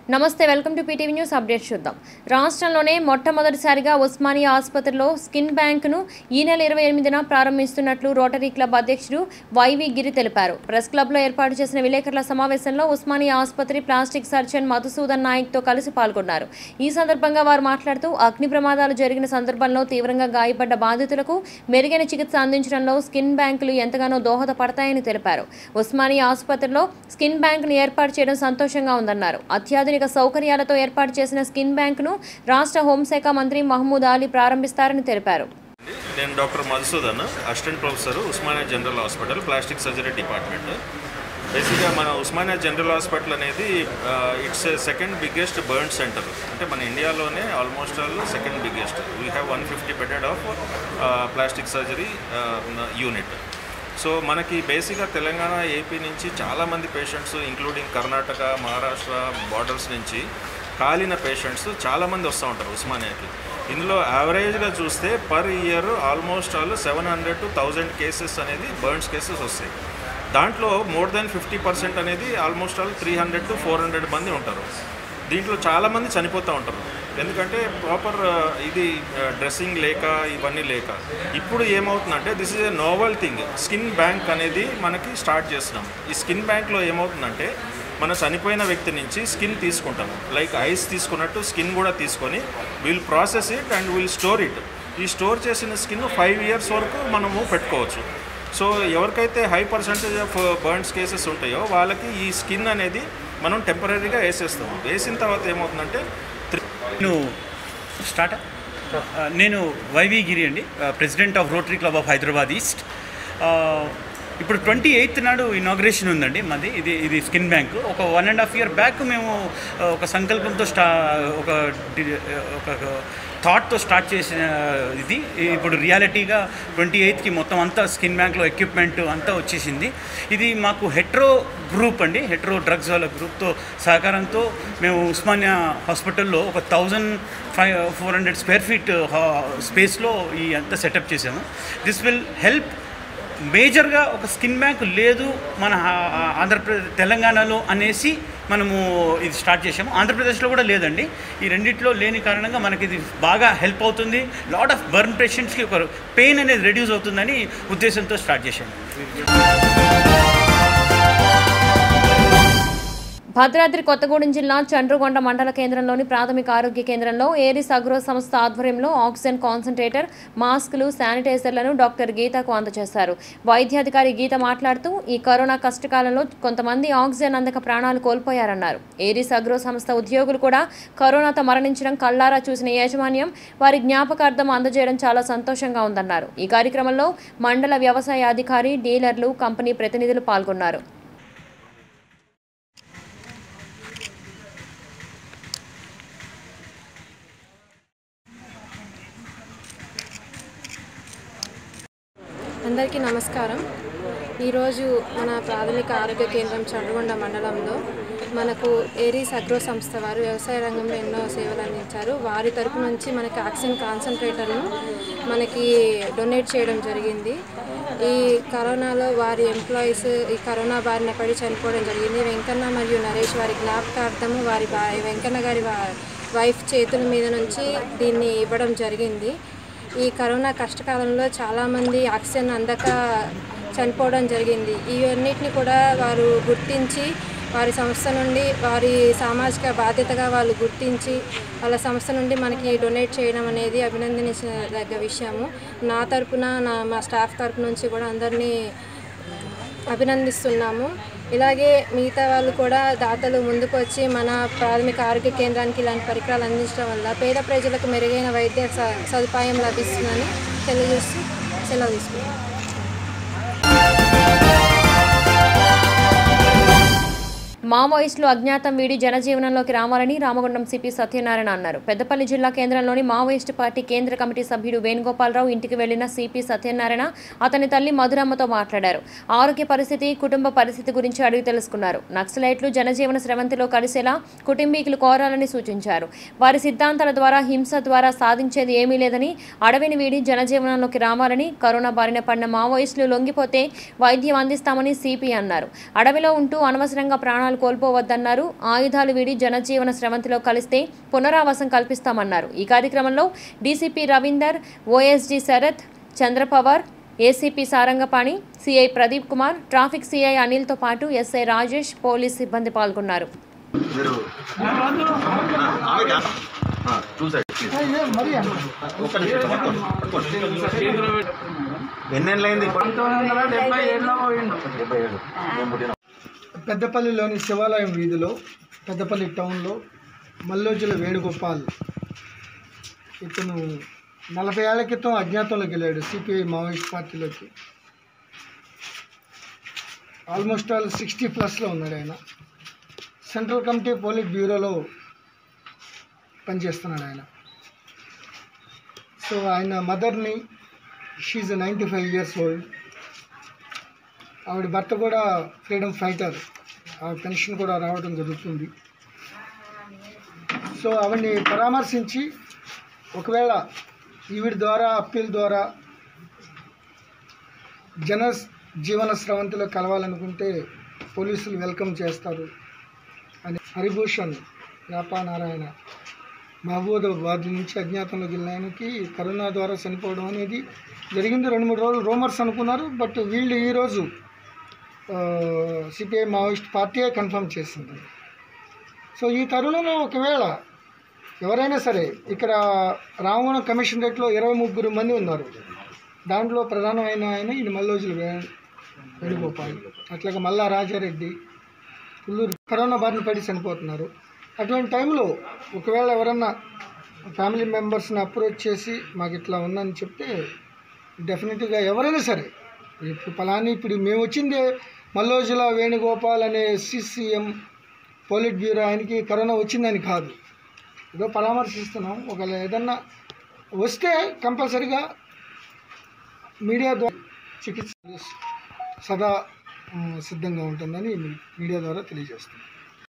నమస్తే welcome to PTV news update చూద్దాం రాష్ట్రంలోనే మొట్టమొదటిసారిగా ఉస్మానియా ఆసుపత్రిలో స్కిన్ బ్యాంకును ఈ నెల ఇరవై ఎనిమిదిన ప్రారంభిస్తున్నట్లు రోటరీ క్లబ్ అధ్యక్షుడు వైవి గిరి తెలిపారు ప్రెస్ క్లబ్లో ఏర్పాటు చేసిన విలేకరుల సమావేశంలో ఉస్మానియా ఆసుపత్రి ప్లాస్టిక్ సర్జన్ మధుసూదన్ నాయక్తో కలిసి పాల్గొన్నారు ఈ సందర్భంగా వారు మాట్లాడుతూ అగ్ని ప్రమాదాలు జరిగిన సందర్భంలో తీవ్రంగా గాయపడ్డ బాధితులకు మెరుగైన చికిత్స అందించడంలో స్కిన్ బ్యాంకులు ఎంతగానో దోహదపడతాయని తెలిపారు ఉస్మానియా ఆసుపత్రిలో స్కిన్ బ్యాంకును ఏర్పాటు చేయడం సంతోషంగా ఉందన్నారు అత్యాధునిక సౌకర్యాలతో ఏర్పాటు చేసిన స్కిన్ బ్యాంకును రాష్ట్ర హోంశాఖ మంత్రి మహమూద్ అలీ ప్రారంభిస్తారని తెలిపారు నేను doctor Madhusudan assistant professor Osmania general hospital plastic surgery department బేసిక్గా మన ఉస్మానియా జనరల్ హాస్పిటల్ అనేది it's second biggest burn centre అంటే మన ఇండియాలోనే almost all second biggest we have one fifty bedded of plastic surgery unit so మనకి బేసిక్గా తెలంగాణ ఏపీ నుంచి చాలామంది patients including Karnataka Maharashtra borders నుంచి కాలిన పేషెంట్స్ చాలామంది వస్తూ ఉంటారు ఉస్మానియాకి ఇందులో యావరేజ్గా చూస్తే per year almost all seven hundred to thousand cases అనేది బర్న్స్ కేసెస్ వస్తాయి దాంట్లో మోర్ దెన్ ఫిఫ్టీ పర్సెంట్ అనేది almost all three hundred to four hundred మంది ఉంటారు దీంట్లో చాలామంది చనిపోతూ ఉంటారు ఎందుకంటే ప్రాపర్ ఇది డ్రెస్సింగ్ లేక ఇవన్నీ లేక ఇప్పుడు ఏమవుతుందంటే this is a novel thing skin bank అనేది మనకి స్టార్ట్ చేస్తున్నాం ఈ స్కిన్ బ్యాంక్లో ఏమవుతుందంటే మన చనిపోయిన వ్యక్తి నుంచి స్కిన్ తీసుకుంటాము లైక్ ఐస్ తీసుకున్నట్టు స్కిన్ కూడా తీసుకొని will process it and will store it ఈ స్టోర్ చేసిన స్కిన్ ఫైవ్ ఇయర్స్ వరకు మనము పెట్టుకోవచ్చు సో ఎవరికైతే high percentage of burns cases ఉంటాయో వాళ్ళకి ఈ స్కిన్ అనేది మనం టెంపరీగా వేసేస్తాం వేసిన తర్వాత ఏమవుతుందంటే నేను స్టార్ట్ నేను వైవి గిరి అండి president of Rotary Club of Hyderabad East ఇప్పుడు ట్వంటీ ఎయిత్ నాడు ఇనాగ్రేషన్ ఉందండి మాది ఇది ఇది స్కిన్ బ్యాంక్ ఒక one and half year back మేము ఆ, ఒక సంకల్పంతో స్టా ఒక డి- ఒక థాట్తో స్టార్ట్ చేసిన ఇది ఇప్పుడు రియాలిటీగా ట్వంటీ ఎయిత్కి మొత్తం అంతా స్కిన్ బ్యాంక్లో ఎక్విప్మెంట్ అంతా వచ్చేసింది ఇది మాకు హెట్రో గ్రూప్ అండి హెట్రో డ్రగ్స్ వాళ్ళ గ్రూప్తో సహకారంతో మేము ఉస్మానియా హాస్పిటల్లో ఒక thousand five four hundred square feet స్పేస్లో ఈ అంతా సెటప్ చేసాము దిస్ విల్ హెల్ప్ మేజర్గా ఒక స్కిన్ బ్యాంక్ లేదు మన ఆ- ఆంధ్రప్రదేశ్ తెలంగాణలో అనేసి మనము ఇది స్టార్ట్ చేసాము ఆంధ్రప్రదేశ్లో కూడా లేదండి ఈ రెండిట్లో లేని కారణంగా మనకి ఇది బాగా హెల్ప్ అవుతుంది లాట్ ఆఫ్ బర్న్ పేషెంట్స్కి ఒక పెయిన్ అనేది రెడ్యూస్ అవుతుందని ఉద్దేశంతో స్టార్ట్ చేశాము భద్రాద్రి కొత్తగూడెం జిల్లా చండ్రుగొండ మండల కేంద్రంలోని ప్రాథమిక ఆరోగ్య కేంద్రంలో ఏరిస్ అగ్రో సంస్థ ఆధ్వర్యంలో ఆక్సిజన్ కాన్సన్ట్రేటర్ మాస్కులు శానిటైజర్లను డాక్టర్ గీతకు అందజేశారు వైద్యాధికారి గీత మాట్లాడుతూ ఈ కరోనా కష్టకాలంలో కొంతమంది ఆక్సిజన్ అందక ప్రాణాలు కోల్పోయారన్నారు ఏరిస్ అగ్రో సంస్థ ఉద్యోగులు కూడా కరోనాతో మరణించడం కళ్ళారా చూసిన యాజమాన్యం వారి జ్ఞాపకార్థం అందజేయడం చాలా సంతోషంగా ఉందన్నారు ఈ కార్యక్రమంలో మండల వ్యవసాయ అధికారి డీలర్లు కంపెనీ ప్రతినిధులు పాల్గొన్నారు అందరికీ నమస్కారం ఈరోజు మన ప్రాథమిక ఆరోగ్య కేంద్రం చండ్రగొండ మండలంలో మనకు ఏరీస్ అగ్రో సంస్థ వారు వ్యవసాయ రంగంలో ఎన్నో సేవలు అందించారు వారి తరపు నుంచి మనకి ఆక్సిజన్ కాన్సన్ట్రేటర్ను మనకి డొనేట్ చేయడం జరిగింది ఈ కరోనాలో వారి ఎంప్లాయీస్ ఈ కరోనా బారిన పడి చనిపోవడం జరిగింది వెంకన్న మరియు నరేష్ వారి జ్ఞాపకార్థము వారి బా- వెంకన్న గారి వా- వైఫ్ చేతుల మీద నుంచి దీన్ని ఇవ్వడం జరిగింది ఈ కరోనా కష్టకాలంలో చాలామంది ఆక్సిజన్ అందక చనిపోవడం జరిగింది ఇవన్నిటిని కూడా వారు గుర్తించి వారి సంస్థ నుండి వారి సామాజిక బాధ్యతగా వాళ్ళు గుర్తించి వాళ్ళ సంస్థ నుండి మనకి డొనేట్ చేయడం అనేది అభినందించదగ్గ విషయము నా తరపున నా మా స్టాఫ్ తరపు నుంచి కూడా అందరినీ అభినందిస్తున్నాము ఇలాగే మిగతా వాళ్ళు కూడా దాతలు ముందుకు వచ్చి మన ప్రాథమిక ఆరోగ్య కేంద్రానికి ఇలాంటి పరికరాలు అందించడం వల్ల పేద ప్రజలకు మెరుగైన వైద్య స- సదుపాయం లభిస్తుందని తెలియజేస్తూ సెలవు తీసుకుంటాం మావోయిస్టులు అజ్ఞాతం వీడి జనజీవనంలోకి రావాలని రామగుండం సిపి సత్యనారాయణ అన్నారు పెద్దపల్లి జిల్లా కేంద్రంలోని మావోయిస్టు పార్టీ కేంద్ర కమిటీ సభ్యుడు వేణుగోపాలరావు ఇంటికి వెళ్లిన సిపి సత్యనారాయణ అతని తల్లి మధురమ్మతో మాట్లాడారు ఆరోగ్య పరిస్థితి కుటుంబ పరిస్థితి గురించి అడిగి తెలుసుకున్నారు నక్సలైట్లు జనజీవన స్రవంతిలో కలిసేలా కుటుంబీకులు కోరాలని సూచించారు వారి సిద్ధాంతాల ద్వారా హింస ద్వారా సాధించేది ఏమీ లేదని అడవిని వీడి జనజీవనంలోకి రావాలని కరోనా బారిన పడిన మావోయిస్టులు లొంగిపోతే వైద్యం అందిస్తామని సిపి అన్నారు అడవిలో ఉంటూ అనవసరంగా ప్రాణాలు కోల్పోవద్దన్నారు ఆయుధాలు వీడి జనజీవన స్రవంతిలో కలిస్తే పునరావాసం కల్పిస్తామన్నారు ఈ కార్యక్రమంలో DCP Ravinder OSD Sharath Chandrapawar ACP Sarangapani CI Pradeep Kumar traffic CI అనిల్తో పాటు ఎస్ఐ రాజేష్ పోలీస్ సిబ్బంది పాల్గొన్నారు మీరు ఒక్క నిమిషం పట్టుకోండి, పట్టుకోండి. ఎన్నేళ్ళైంది డెబ్బై ఏడు మేము పుట్టిన పెద్దపల్లిలోని శివాలయం వీధిలో పెద్దపల్లి టౌన్లో మల్లోజుల వేణుగోపాల్ ఇతను నలభై ఏళ్ల క్రితం అజ్ఞాతంలోకి వెళ్ళాడు సిపిఐ మావోయిస్ట్ పార్టీలోకి ఆల్మోస్ట్ ఆల్ సిక్స్టీ ప్లస్లో ఉన్నాడు ఆయన సెంట్రల్ కమిటీ పోలిట్ బ్యూరోలో పనిచేస్తున్నాడు ఆయన సో ఆయన మదర్ని she's ninety five years old ఆవిడ భర్త కూడా ఫ్రీడమ్ ఫైటర్ ఆ పెన్షన్ కూడా రావడం జరుగుతుంది సో ఆవిడ్ని పరామర్శించి ఒకవేళ ఈవిడ ద్వారా అప్పీల్ ద్వారా జన జీవన స్రవంతిలో కలవాలనుకుంటే పోలీసులు వెల్కమ్ చేస్తారు అని హరిభూషణ్ యాపా నారాయణ మహబూబాబాద్ నుంచి అజ్ఞాతంలోకి వెళ్ళిన ఆయనకి కరోనా ద్వారా చనిపోవడం అనేది జరిగింది రెండు మూడు రోజులు రూమర్స్ అనుకున్నారు బట్ వీళ్ళు ఈరోజు సిపిఐ మావోయిస్ట్ పార్టీయే కన్ఫర్మ్ చేసింది సో ఈ తరుణంలో ఒకవేళ ఎవరైనా సరే ఇక్కడ రామగుణం కమిషనరేట్లో ఇరవై ముగ్గురు మంది ఉన్నారు దాంట్లో ప్రధానమైన ఆయన ఇది మల్లోజులు వే వేణుగోపాల్ అట్లాగే మల్లా రాజారెడ్డి పుల్లూరు కరోనా బారిన పడి చనిపోతున్నారు అటువంటి టైంలో ఒకవేళ ఎవరన్నా ఫ్యామిలీ మెంబర్స్ని అప్రోచ్ చేసి మాకు ఇట్లా ఉందని చెప్తే డెఫినెట్గా ఎవరైనా సరే ఇప్పుడు పలాని ఇప్పుడు మేము వచ్చిందే మల్లోజుల వేణుగోపాల్ అనే సిసిఎం పోలిట్ బ్యూరో ఆయనకి కరోనా వచ్చిందని కాదు ఏదో పరామర్శిస్తున్నాం ఒకవేళ ఏదన్నా వస్తే కంపల్సరిగా మీడియా ద్వారా చికిత్స సదా ఉమ్, సిద్ధంగా ఉంటుందని మీడియా ద్వారా తెలియజేస్తున్నాం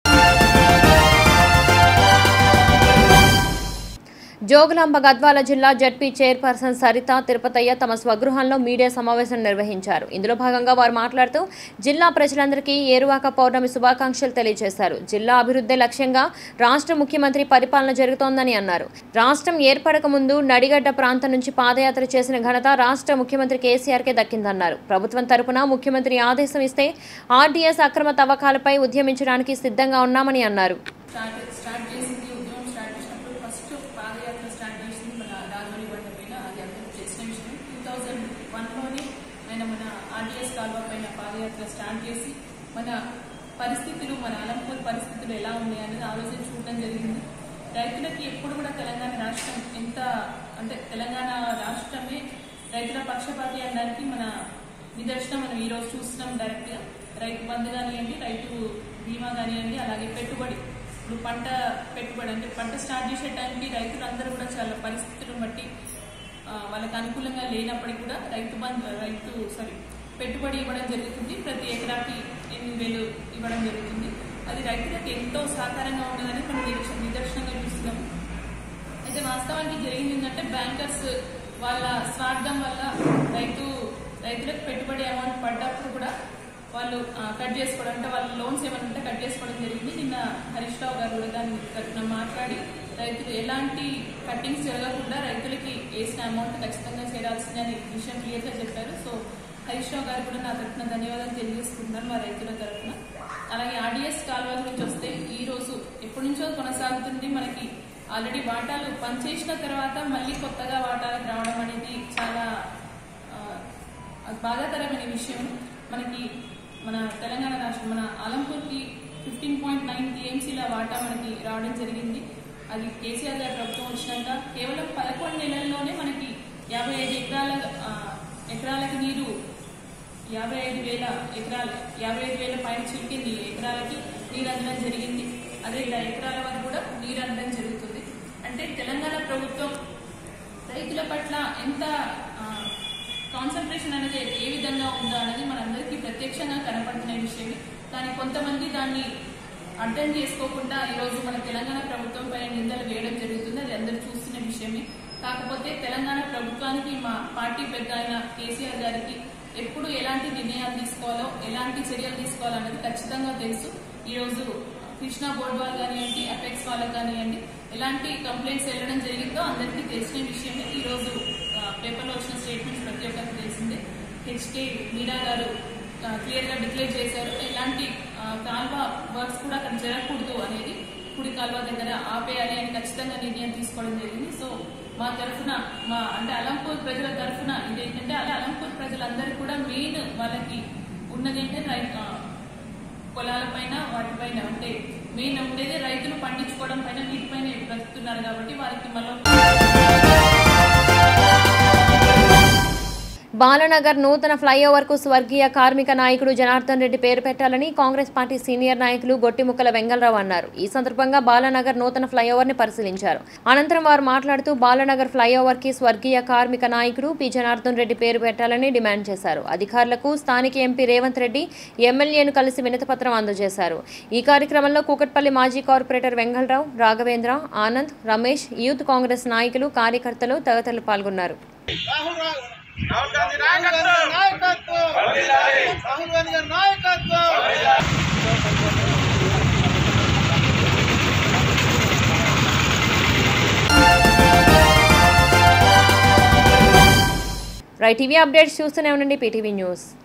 జోగులాంబ గద్వాల జిల్లా జడ్పీ చైర్పర్సన్ సరిత తిరుపతయ్య తమ స్వగృహంలో మీడియా సమావేశం నిర్వహించారు ఇందులో భాగంగా వారు మాట్లాడుతూ జిల్లా ప్రజలందరికీ ఏరువాక పౌర్ణమి శుభాకాంక్షలు తెలియజేశారు జిల్లా అభివృద్ధి లక్ష్యంగా రాష్ట్ర ముఖ్యమంత్రి పరిపాలన జరుగుతోందని అన్నారు రాష్ట్రం ఏర్పడక ముందు నడిగడ్డ ప్రాంతం నుంచి పాదయాత్ర చేసిన ఘనత రాష్ట్ర ముఖ్యమంత్రి కేసీఆర్కే దక్కిందన్నారు ప్రభుత్వం తరపున ముఖ్యమంత్రి ఆదేశం ఇస్తే ఆర్డీఎస్ అక్రమ తవ్వకాలపై ఉద్యమించడానికి సిద్ధంగా ఉన్నామని అన్నారు స్టార్ట్ స్టార్ట్ చేసింది ఉద్యమం స్టార్ట్ చేసినప్పుడు ఫస్ట్ పాదయాత్ర స్టార్ట్ చేసింది మన రాజమణి బండ పైన అది అందరూ చేసిన విషయం టూ థౌజండ్ వన్లోనే ఆయన మన ఆర్డీఎస్ కాల్వ పైన పాదయాత్ర స్టార్ట్ చేసి మన పరిస్థితులు మన అలంపూర్ పరిస్థితులు ఎలా ఉన్నాయి అనేది ఆ రోజే చూడడం జరిగింది రైతులకి ఎప్పుడు కూడా తెలంగాణ రాష్ట్రం ఎంత అంటే తెలంగాణ రాష్ట్రమే రైతుల పక్షపాతి అనడానికి మన నిదర్శనం మనం ఈ రోజు చూస్తున్నాం డైరెక్ట్ గా రైతు బంధు కానివ్వండి రైతు బీమా కానివ్వండి అలాగే పెట్టుబడి ఇప్పుడు పంట పెట్టుబడి అంటే పంట స్టార్ట్ చేసే టైంకి రైతులందరూ కూడా చాలా పరిస్థితులను బట్టి ఆ, వాళ్ళకి అనుకూలంగా లేనప్పటికీ కూడా రైతు బంధు రైతు సారీ పెట్టుబడి ఇవ్వడం జరుగుతుంది ప్రతి ఎకరాకి ఎనిమిది వేలు ఇవ్వడం జరుగుతుంది అది రైతులకు ఎంతో సహకారంగా ఉన్నదని మనం నిదర్శ- నిదర్శనంగా చూస్తున్నాం అయితే వాస్తవానికి జరిగింది ఏంటంటే బ్యాంకర్స్ వాళ్ళ స్వార్థం వల్ల రైతు రైతులకు పెట్టుబడి అమౌంట్ పడ్డప్పుడు కూడా వాళ్ళు ఆ, కట్ చేసుకోవడం అంటే వాళ్ళ లోన్స్ ఏమైనా ఉంటే కట్ చేసుకోవడం జరిగింది నిన్న హరీష్ రావు గారు కూడా దాని తరఫున మాట్లాడి రైతులు ఎలాంటి కట్టింగ్స్ జరగకుండా రైతులకి వేసిన అమౌంట్ ఖచ్చితంగా చేరాల్సింది అని విషయం క్లియర్గా చెప్పారు సో హరీష్ రావు గారు కూడా నా తరఫున ధన్యవాదాలు తెలియజేసుకుంటున్నాను మా రైతుల తరఫున అలాగే ఆర్డీఎస్ కాలువ గురించి వస్తే ఈ రోజు ఎప్పటి నుంచో కొనసాగుతుంది మనకి ఆల్రెడీ వాటాలు పనిచేసిన తర్వాత మళ్ళీ కొత్తగా వాటాలకు రావడం అనేది చాలా ఆ, అది బాధాకరమైన విషయం మనకి మన తెలంగాణ రాష్ట్రం మన ఆలంపూర్కి ఫిఫ్టీన్ పాయింట్ నైన్ టీఎంసీల వాటా మనకి రావడం జరిగింది అది కేసీఆర్ గారి ప్రభుత్వం వచ్చినాక కేవలం పదకొండు నెలల్లోనే మనకి యాభై ఐదు ఎకరాల ఆ, ఎకరాలకి నీరు యాభై ఐదు వేల ఎకరాలు యాభై ఐదు వేల పైన చిలికింది ఎకరాలకి నీరు అందడం జరిగింది అదే ఇలా ఎకరాల వరకు కూడా నీరు అందడం జరుగుతుంది అంటే తెలంగాణ ప్రభుత్వం రైతుల పట్ల ఎంత కాన్సన్ట్రేషన్ అనేది ఏ విధంగా ఉందో అనేది మనందరికీ ప్రత్యక్షంగా కనపడుతున్న విషయమే కానీ కొంతమంది దాన్ని అర్థం చేసుకోకుండా ఈరోజు మన తెలంగాణ ప్రభుత్వం పైన నిందలు వేయడం జరుగుతుంది అది అందరూ చూస్తున్న విషయమే కాకపోతే తెలంగాణ ప్రభుత్వానికి మా పార్టీ పెద్ద అయిన కేసీఆర్ గారికి ఎప్పుడు ఎలాంటి నిర్ణయాలు తీసుకోవాలో ఎలాంటి చర్యలు తీసుకోవాలన్నది ఖచ్చితంగా తెలుసు ఈరోజు కృష్ణా బోర్డ్ వాళ్ళు కానివ్వండి అపెక్స్ వాళ్ళకి కానివ్వండి ఎలాంటి కంప్లైంట్స్ వెళ్ళడం జరిగిందో అందరికీ తెలిసిన విషయమే ఈరోజు ఆ, పేపర్లో వచ్చిన స్టేట్మెంట్స్ ప్రతి ఒక్కరికి తెలిసిందే హెచ్కే మీరా గారు ఆ, క్లియర్గా డిక్లేర్ చేశారు ఎలాంటి ఆ, కాల్వ వర్క్స్ కూడా అక్కడ జరగకూడదు అనేది కుడి కాల్వ దగ్గర ఆపేయాలి అని ఖచ్చితంగా నిర్ణయం తీసుకోవడం జరిగింది సో మా తరఫున మా అంటే అలంపూర్ ప్రజల తరఫున ఇదేంటంటే అలా అలంపూర్ ప్రజలందరూ కూడా మెయిన్ వాళ్ళకి ఉన్నది అంటే రైట్ పొలాలపైన వాటిపైన అంటే మెయిన్ ఉండేది రైతులు పండించుకోవడం పైన వీటిపైన బ్రతుకుతున్నారు కాబట్టి వారికి మళ్ళీ బాలనగర్ నూతన ఫ్లైఓవర్కు స్వర్గీయ కార్మిక నాయకుడు జనార్దన్ రెడ్డి పేరు పెట్టాలని కాంగ్రెస్ పార్టీ సీనియర్ నాయకులు గొట్టిముక్కల వెంగళరావు అన్నారు ఈ సందర్భంగా బాలనగర్ నూతన ఫ్లైఓవర్ని పరిశీలించారు అనంతరం వారు మాట్లాడుతూ బాలనగర్ ఫ్లైఓవర్కి స్వర్గీయ కార్మిక నాయకుడు పి జనార్దన్ రెడ్డి పేరు పెట్టాలని డిమాండ్ చేశారు అధికారులకు స్థానిక ఎంపీ రేవంత్ రెడ్డి ఎమ్మెల్యేను కలిసి వినతిపత్రం అందజేశారు ఈ కార్యక్రమంలో కూకట్పల్లి మాజీ కార్పొరేటర్ వెంగళరావు రాఘవేంద్ర ఆనంద్ రమేష్ యూత్ కాంగ్రెస్ నాయకులు కార్యకర్తలు తదితరులు పాల్గొన్నారు రైట్ టీవీ అప్డేట్స్ చూస్తూనే ఉండండి పీటీవీ న్యూస్